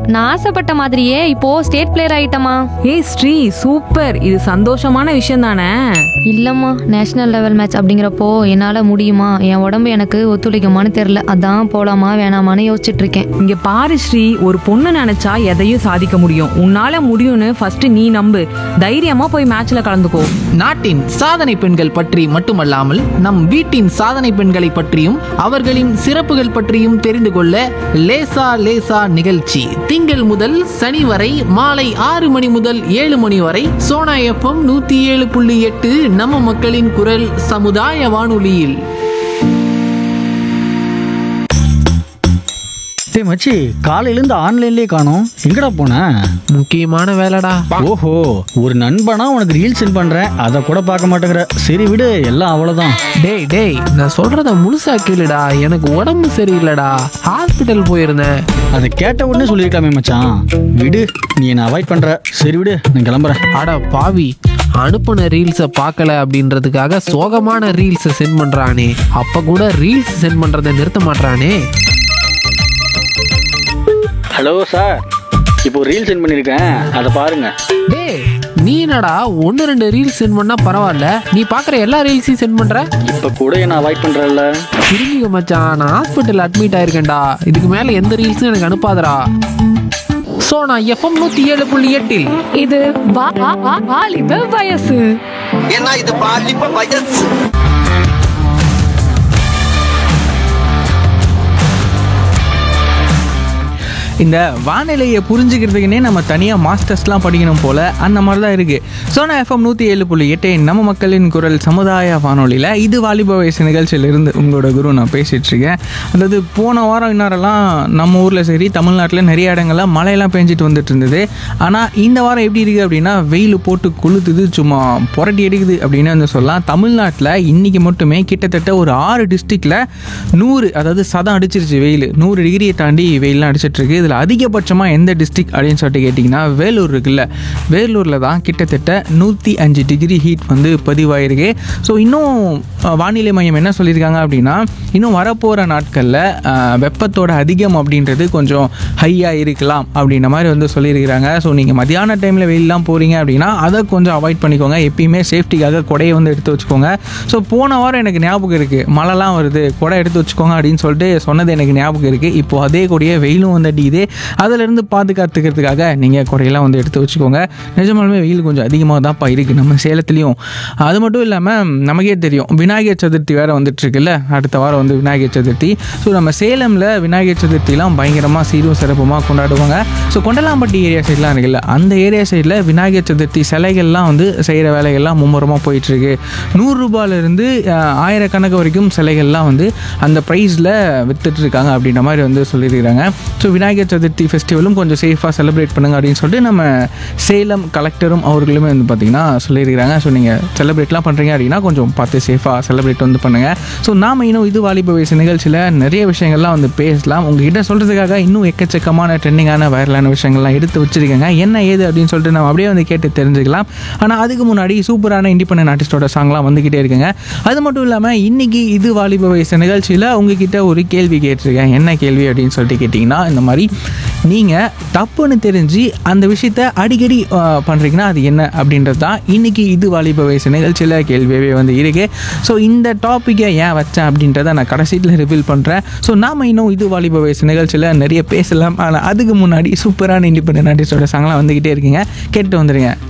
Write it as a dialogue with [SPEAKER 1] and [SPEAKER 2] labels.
[SPEAKER 1] நான் ஆசைப்பட்ட மாதிரியே இப்போ ஸ்டேட் பிளேயர் ஆயிட்டமா
[SPEAKER 2] ஏய் ஸ்ரீ சூப்பர் இது சந்தோஷமான விஷயம் தானே
[SPEAKER 1] இல்லம்மா நேஷனல் லெவல் மேட்ச் அப்படிங்கிறப்போ என்னால முடியுமா என் உடம்பு எனக்கு ஒத்துழைக்குமான்னு தெரியல அதான் போலாமா வேணாமான்னு யோசிச்சுட்டு இருக்கேன்
[SPEAKER 2] இங்க பாரு ஸ்ரீ ஒரு பொண்ணு நினைச்சா எதையும் சாதிக்க முடியும் உன்னால முடியும்னு ஃபர்ஸ்ட் நீ நம்பு தைரியமா போய் மேட்ச்ல கலந்துக்கோ
[SPEAKER 3] நாட்டின் சாதனை பெண்கள் பற்றி மட்டுமல்லாமல் நம் வீட்டின் சாதனை பெண்களை பற்றியும் அவர்களின் சிறப்புகள் பற்றியும் தெரிந்து கொள்ள லேசா லேசா நிகழ்ச்சி திங்கள் முதல் சனி வரை மாலை ஆறு மணி முதல் ஏழு மணி வரை சோனா எஃப்எம் நூத்தி ஏழு புள்ளி எட்டு நம்ம மக்களின் குரல் சமுதாய வானொலியில்
[SPEAKER 4] டேய் மச்சி காலையிலேருந்து ஆன்லைன்லேயே காணோம் எங்கடா போன
[SPEAKER 3] முக்கியமான வேலைடா
[SPEAKER 4] ஓஹோ ஒரு நண்பனா உனக்கு ரீல் சென்ட் பண்றேன் அதை கூட பார்க்க மாட்டேங்கிற சரி விடு எல்லாம் அவ்வளோதான்
[SPEAKER 3] டேய் டேய் நான் சொல்றத முழுசா கேளுடா எனக்கு உடம்பு சரியில்லைடா ஹாஸ்பிட்டல் போயிருந்தேன்
[SPEAKER 4] அதை கேட்ட உடனே சொல்லியிருக்கலாமே மச்சான் விடு நீ என்னை அவாய்ட் பண்ற சரி விடு நான் கிளம்புறேன்
[SPEAKER 3] அட பாவி அனுப்புன ரீல்ஸை பார்க்கல அப்படின்றதுக்காக சோகமான ரீல்ஸை சென்ட் பண்றானே அப்ப கூட ரீல்ஸ் சென்ட் பண்றதை நிறுத்த மாட்றானே
[SPEAKER 4] ஹலோ சார் இப்போ ரீல் சென்ட் பண்ணியிருக்கேன் அதை பாருங்க
[SPEAKER 3] டேய் நீ என்னடா ஒன்று ரெண்டு ரீல்ஸ் சென்ட் பண்ணா பரவாயில்ல நீ பார்க்குற எல்லா ரீல்ஸையும் சென்ட் பண்ற
[SPEAKER 4] இப்போ கூட என்னை அவாய்ட் பண்றல்ல
[SPEAKER 3] திரும்பிக்க மச்சான் நான் ஹாஸ்பிட்டல் அட்மிட் ஆயிருக்கேன்டா இதுக்கு மேலே எந்த ரீல்ஸும் எனக்கு அனுப்பாதடா ஸோ நான் எஃப்எம் நூற்றி ஏழு புள்ளி எட்டில்
[SPEAKER 5] இது வா- வா- வா- வாலிப வயசு
[SPEAKER 6] ஏன்னா இது பாலிப்ப வயசு
[SPEAKER 7] இந்த வானிலையை புரிஞ்சுக்கிறதுக்குனே நம்ம தனியாக மாஸ்டர்ஸ்லாம் படிக்கணும் போல் அந்த மாதிரி தான் இருக்குது சோனா எஃப்எம் நூற்றி ஏழு புள்ளி எட்டு நம்ம மக்களின் குரல் சமுதாய வானொலியில் இது வாலிப வயசு நிகழ்ச்சியிலிருந்து உங்களோட குரு நான் பேசிகிட்டு இருக்கேன் அதாவது போன வாரம் இன்னாரெல்லாம் நம்ம ஊரில் சரி தமிழ்நாட்டில் நிறைய இடங்கள்ல மழையெல்லாம் பெஞ்சிட்டு வந்துட்டு இருந்தது ஆனால் இந்த வாரம் எப்படி இருக்குது அப்படின்னா வெயில் போட்டு கொளுத்துது சும்மா புரட்டி எடுக்குது அப்படின்னு வந்து சொல்லலாம் தமிழ்நாட்டில் இன்றைக்கி மட்டுமே கிட்டத்தட்ட ஒரு ஆறு டிஸ்ட்ரிக்டில் நூறு அதாவது சதம் அடிச்சிருச்சு வெயில் நூறு டிகிரியை தாண்டி வெயில்லாம் அடிச்சிட்டு இருக்கு இதில் அதிகபட்சமாக எந்த டிஸ்ட்ரிக்ட் அப்படின்னு சொல்லிட்டு கேட்டிங்கன்னா வேலூர் இருக்குல்ல வேலூரில் தான் கிட்டத்தட்ட நூற்றி அஞ்சு டிகிரி ஹீட் வந்து பதிவாயிருக்கு ஸோ இன்னும் அஹ், வானிலை மையம் என்ன சொல்லியிருக்காங்க அப்படின்னா இன்னும் வரப்போகிற நாட்களில் வெப்பத்தோட அதிகம் அப்படின்றது கொஞ்சம் ஹையாக இருக்கலாம் அப்படின்ற மாதிரி வந்து சொல்லியிருக்கிறாங்க ஸோ நீங்கள் மதியான டைமில் வெயிலெலாம் போகிறீங்க அப்படின்னா அதை கொஞ்சம் அவாய்ட் பண்ணிக்கோங்க எப்பயுமே சேஃப்டிக்காக கொடையை வந்து எடுத்து வச்சுக்கோங்க ஸோ போன வாரம் எனக்கு ஞாபகம் இருக்குது மழைலாம் வருது கொடை எடுத்து வச்சுக்கோங்க அப்படின்னு சொல்லிட்டு சொன்னது எனக்கு ஞாபகம் இருக்குது இப்போது அதே கூடிய வெயிலும் வந்து அடிக்குது அதிலிருந்து பாதுகாத்துக்கிறதுக்காக நீங்கள் கொடையெல்லாம் வந்து எடுத்து வச்சுக்கோங்க நிஜமாலுமே வெயில் கொஞ்சம் அதிகமாக தான்ப்பா இருக்குது நம்ம சேலத்துலேயும் அது மட்டும் இல்லாமல் நமக்கே தெரியும் விநாயகர் சதுர்த்தி வேறு வந்துட்டுருக்குல்ல அடுத்த வாரம் வந்து விநாயகர் சதுர்த்தி ஸோ நம்ம சேலமில் விநாயகர் சதுர்த்திலாம் பயங்கரமாக சீரும் சிறப்புமாக கொண்டாடுவாங்க ஸோ கொண்டலாம்பட்டி ஏரியா சைட்லாம் இருக்குல்ல அந்த ஏரியா சைடில் விநாயகர் சதுர்த்தி சிலைகள்லாம் வந்து செய்கிற வேலைகள்லாம் மும்முரமாக போயிட்டுருக்கு நூறுரூபாலேருந்து ஆயிரக்கணக்கு வரைக்கும் சிலைகள்லாம் வந்து அந்த ப்ரைஸில் வித்துட்டு இருக்காங்க அப்படின்ற மாதிரி வந்து சொல்லியிருக்கிறாங்க ஸோ விநாயகர் சதுர்த்தி ஃபெஸ்டிவலும் கொஞ்சம் சேஃபாக செலிப்ரேட் பண்ணுங்க அப்படின்னு சொல்லிட்டு நம்ம சேலம் கலெக்டரும் அவர்களுமே வந்து பார்த்திங்கன்னா சொல்லியிருக்கிறாங்க ஸோ நீங்கள் செலிப்ரேட்லாம் பண்ணுறீங்க அப்படின்னா கொஞ்சம் பார்த்து சேஃபாக செலிப்ரேட் வந்து பண்ணுங்கள் ஸோ நாம இன்னும் இது வாலிப வயசு நிகழ்ச்சியில் நிறைய விஷயங்கள்லாம் வந்து பேசலாம் உங்ககிட்ட சொல்கிறதுக்காக இன்னும் எக்கச்சக்கமான ட்ரெண்டிங்கான வைரலான விஷயங்கள்லாம் எடுத்து வச்சிருக்கேங்க என்ன ஏது அப்படின்னு சொல்லிட்டு நம்ம அப்படியே வந்து கேட்டு தெரிஞ்சுக்கலாம் ஆனால் அதுக்கு முன்னாடி சூப்பரான இண்டிபெண்டன்ட் ஆர்டிஸ்டோட சாங்லாம் வந்துக்கிட்டே இருக்குங்க அது மட்டும் இல்லாமல் இன்னைக்கு இது வாலிப வயசு நிகழ்ச்சியில் உங்ககிட்ட ஒரு கேள்வி கேட்டிருக்கேன் என்ன கேள்வி அப்படின்னு சொல்லிட்டு கேட்டிங்கன்னா இந்த மாதிரி நீங்கள் தப்புன்னு தெரிஞ்சு அந்த விஷயத்த அடிக்கடி அஹ், பண்றீங்கன்னா அது என்ன அப்படின்றது தான் இன்னைக்கு இது வாலிப வயசு நிகழ்ச்சியில் கேள்வியாகவே வந்து இருக்கு ஸோ இந்த டாப்பிக்கை ஏன் வச்சேன் அப்படின்றத நான் கடைசியில் ரிவீல் பண்ணுறேன் ஸோ நாம இன்னும் இது வாலிப வயசு நிகழ்ச்சியில் நிறைய பேசலாம் ஆனால் அதுக்கு முன்னாடி சூப்பரான இண்டிபெண்டன்ட் ஆர்டிஸ்டோட சாங்லாம் வந்துக்கிட்டே இருக்குங்க கேட்டு வந்துடுங்க